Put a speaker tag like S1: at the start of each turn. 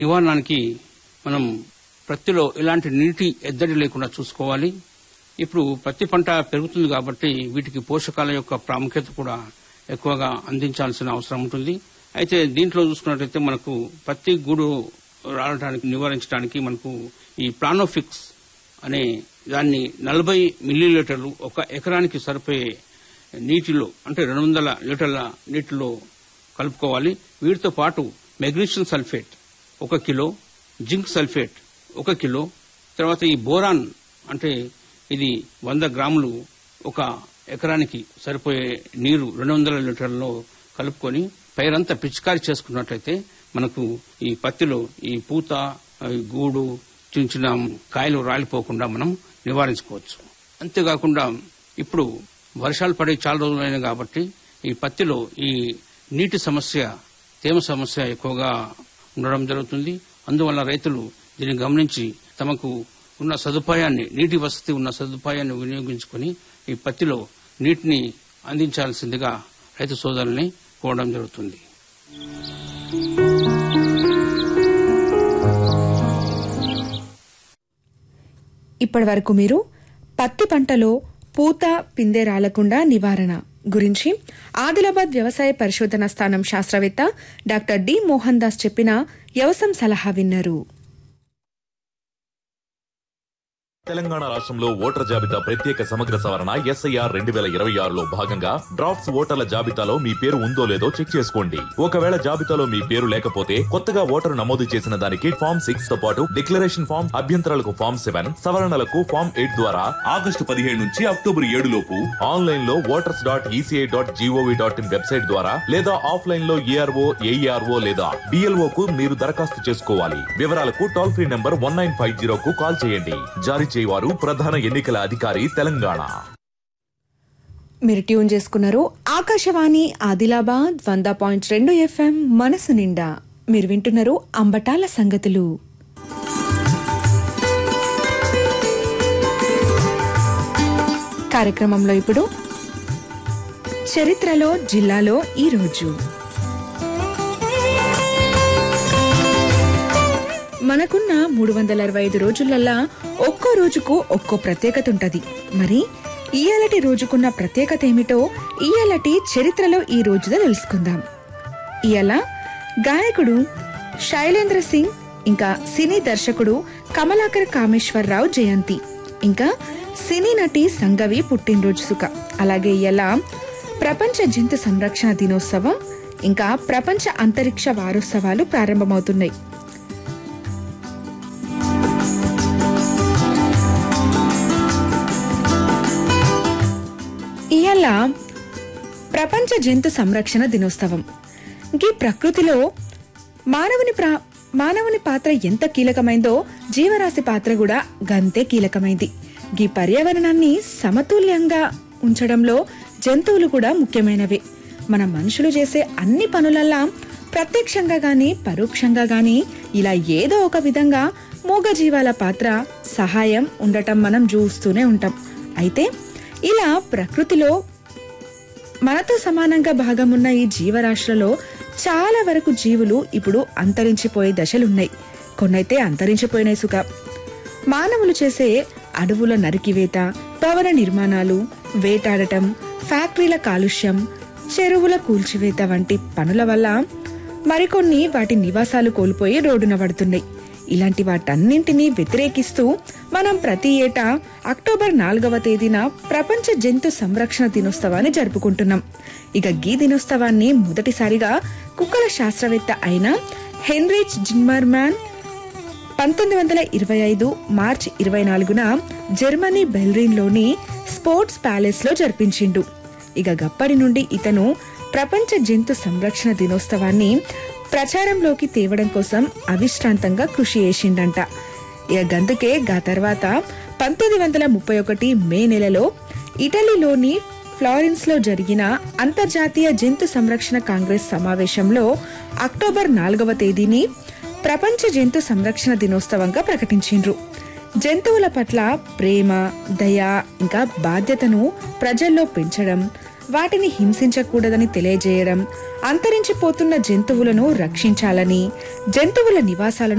S1: నివారణకి మనం ప్రత్తిలో ఎలాంటి నీటి ఎద్దడి లేకుండా చూసుకోవాలి ఇప్పుడు ప్రతి పంట పెరుగుతుంది కాబట్టి వీటికి పోషకాల యొక్క ప్రాముఖ్యత కూడా ఎక్కువగా అందించాల్సిన అవసరం ఉంటుంది అయితే దీంట్లో చూసుకున్నట్లయితే మనకు పత్తి గూడు రావడానికి నివారించడానికి మనకు ఈ ప్లానోఫిక్స్ అనే దాన్ని నలభై మిల్లీలీటర్లు ఒక ఎకరానికి సరిపోయే నీటిలో అంటే రెండు వందల లీటర్ల నీటిలో కలుపుకోవాలి వీటితో పాటు మెగ్నీషియం సల్ఫేట్ ఒక కిలో జింక్ సల్ఫేట్ ఒక కిలో తర్వాత ఈ బోరాన్ అంటే ఇది వంద గ్రాములు ఒక ఎకరానికి సరిపోయే నీరు రెండు వందల లీటర్లలో కలుపుకొని పైరంతా పిచికారి చేసుకున్నట్లయితే మనకు ఈ పత్తిలో ఈ పూత ఈ గూడు చిన్న చిన్న కాయలు రాలిపోకుండా మనం నివారించుకోవచ్చు అంతేకాకుండా ఇప్పుడు వర్షాలు పడే చాలా రోజులైనాయి కాబట్టి ఈ పత్తిలో ఈ నీటి సమస్య తేమ సమస్య ఎక్కువగా ఉండడం జరుగుతుంది అందువల్ల రైతులు దీన్ని గమనించి తమకు ఉన్న సదుపాయాన్ని నీటి వసతి ఉన్న సదుపాయాన్ని వినియోగించుకొని ఈ పత్తిలో నీటిని అందించాల్సిందిగా రైతు సోదరుల్ని కోరడం జరుగుతుంది
S2: ఇప్పటి వరకు మీరు పత్తి పంటలో పూత పిందె రాలకుండా నివారణ గురించి ఆదిలాబాద్ వ్యవసాయ పరిశోధన స్థానం శాస్త్రవేత్త డాక్టర్ డి మోహన్ దాస్ చెప్పిన వ్యవసాయం సలహా విన్నారు
S3: తెలంగాణ రాష్ట్రంలో ఓటర్ జాబితా ప్రత్యేక సమగ్ర సవరణ ఎస్ఐఆర్ రెండు వేల ఇరవై ఆరులో భాగంగా డ్రాఫ్ట్స్ ఓటర్ల జాబితాలో మీ పేరు ఉందో లేదో చెక్ చేసుకోండి ఒకవేళ జాబితాలో మీ పేరు లేకపోతే కొత్తగా ఓటరు నమోదు చేసిన దానికి ఫామ్ సిక్స్ తో పాటు డిక్లరేషన్ ఫామ్ అభ్యంతరాలకు ఫామ్ సెవెన్ సవరణలకు ఫామ్ ఎయిట్ ద్వారా ఆగస్టు పదిహేడు నుంచి అక్టోబర్ ఏడు లోపు ఆన్లైన్ లో voters dot ECI dot GOV dot in website ద్వారా లేదా ఆఫ్లైన్ లో ఏఆర్ఓ ఏఈఆర్ఓ లేదా డిఎల్ఓ కు మీరు దరఖాస్తు చేసుకోవాలి వివరాలకు toll free number one nine five zero కు కాల్ చేయండి జారీ చేయవారు ప్రధాన ఎన్నికల అధికారి తెలంగాణ
S2: మీరు ట్యూన్ చేసుకున్నారు ఆకాశవాణి ఆదిలాబాద్ వంద పాయింట్ రెండు ఎఫ్ఎం మనసు నిండా మీరు వింటున్నారు అంబటాల సంగతులు కార్యక్రమంలో ఇప్పుడు చరిత్రలో జిల్లాలో ఈ రోజు మనకున్న మూడు వందల అరవై ఐదు రోజులల్లా ఒక్కో రోజుకు ఒక్కో ప్రత్యేకత ఉంటది మరి ఇయాలటి రోజుకున్న ప్రత్యేకత ఏమిటో ఇయాలటి చరిత్రలో ఈ రోజులో తెలుసుకుందాం ఇయాల గాయకుడు శైలేంద్ర సింగ్ ఇంకా సినీ దర్శకుడు కమలాకర్ కామేశ్వరరావు జయంతి ఇంకా సినీ నటి సంగవి పుట్టినరోజు సుఖ అలాగే ఇయాల ప్రపంచ జంతు సంరక్షణ దినోత్సవం ఇంకా ప్రపంచ అంతరిక్ష వారోత్సవాలు ప్రారంభమవుతున్నాయి ఇవాళ ప్రపంచ జంతు సంరక్షణ దినోత్సవం ఈ ప్రకృతిలో మానవుని ప్రా మానవుని పాత్ర ఎంత కీలకమైందో జీవరాశి పాత్ర కూడా గంతే కీలకమైంది ఈ పర్యావరణాన్ని సమతుల్యంగా ఉంచడంలో జంతువులు కూడా ముఖ్యమైనవే మన మనుషులు చేసే అన్ని పనులల్లా ప్రత్యక్షంగా గాని పరోక్షంగా గాని ఇలా ఏదో ఒక విధంగా మూగజీవాల పాత్ర సహాయం ఉండటం మనం చూస్తూనే ఉంటాం అయితే ఇలా ప్రకృతిలో మనతో సమానంగా భాగమున్న ఈ జీవరాశులలో చాలా వరకు జీవులు ఇప్పుడు అంతరించిపోయే దశలున్నాయి కొన్నైతే అంతరించిపోయినాయి సుఖ మానవులు చేసే అడవుల నరికివేత భవన నిర్మాణాలు వేటాడటం ఫ్యాక్టరీల కాలుష్యం చెరువుల కూల్చివేత వంటి పనుల వల్ల మరికొన్ని వాటి నివాసాలు కోల్పోయి రోడ్డున పడుతున్నాయి ఇలాంటి వాటన్నింటినీ వ్యతిరేకిస్తూ మనం ప్రతి ఏటా అక్టోబర్ నాలుగవ తేదీన ప్రపంచ జంతు సంరక్షణ దినోత్సవాన్ని జరుపుకుంటున్నాం ఇక గీ దినోత్సవాన్ని మొదటిసారిగా కుక్కల శాస్త్రవేత్త అయిన హెన్రిచ్ జిన్మర్మాన్ పంతొమ్మిది వందల ఇరవై ఐదు మార్చి ఇరవై నాలుగున జర్మనీ బెల్రిన్లోని స్పోర్ట్స్ ప్యాలెస్ లో జరిపించిండు ఇక గప్పటి నుండి ఇతను ప్రపంచ జంతు సంరక్షణ దినోత్సవాన్ని ప్రచారంలోకి తేవడం కోసం అవిశ్రాంతంగా కృషి చేసిండంట ఇక గందుకే గా తర్వాత పంతొమ్మిది వందల ముప్పై ఒకటి మే నెలలో ఇటలీలోని ఫ్లారెన్స్ లో జరిగిన అంతర్జాతీయ జంతు సంరక్షణ కాంగ్రెస్ సమావేశంలో అక్టోబర్ నాలుగవ తేదీని ప్రపంచ జంతు సంరక్షణ దినోత్సవంగా ప్రకటించిండ్రు జంతువుల పట్ల ప్రేమ దయ ఇంకా బాధ్యతను ప్రజల్లో పెంచడం వాటిని హింసించకూడదని తెలియజేయడం అంతరించిపోతున్న జంతువులను రక్షించాలని జంతువుల నివాసాలను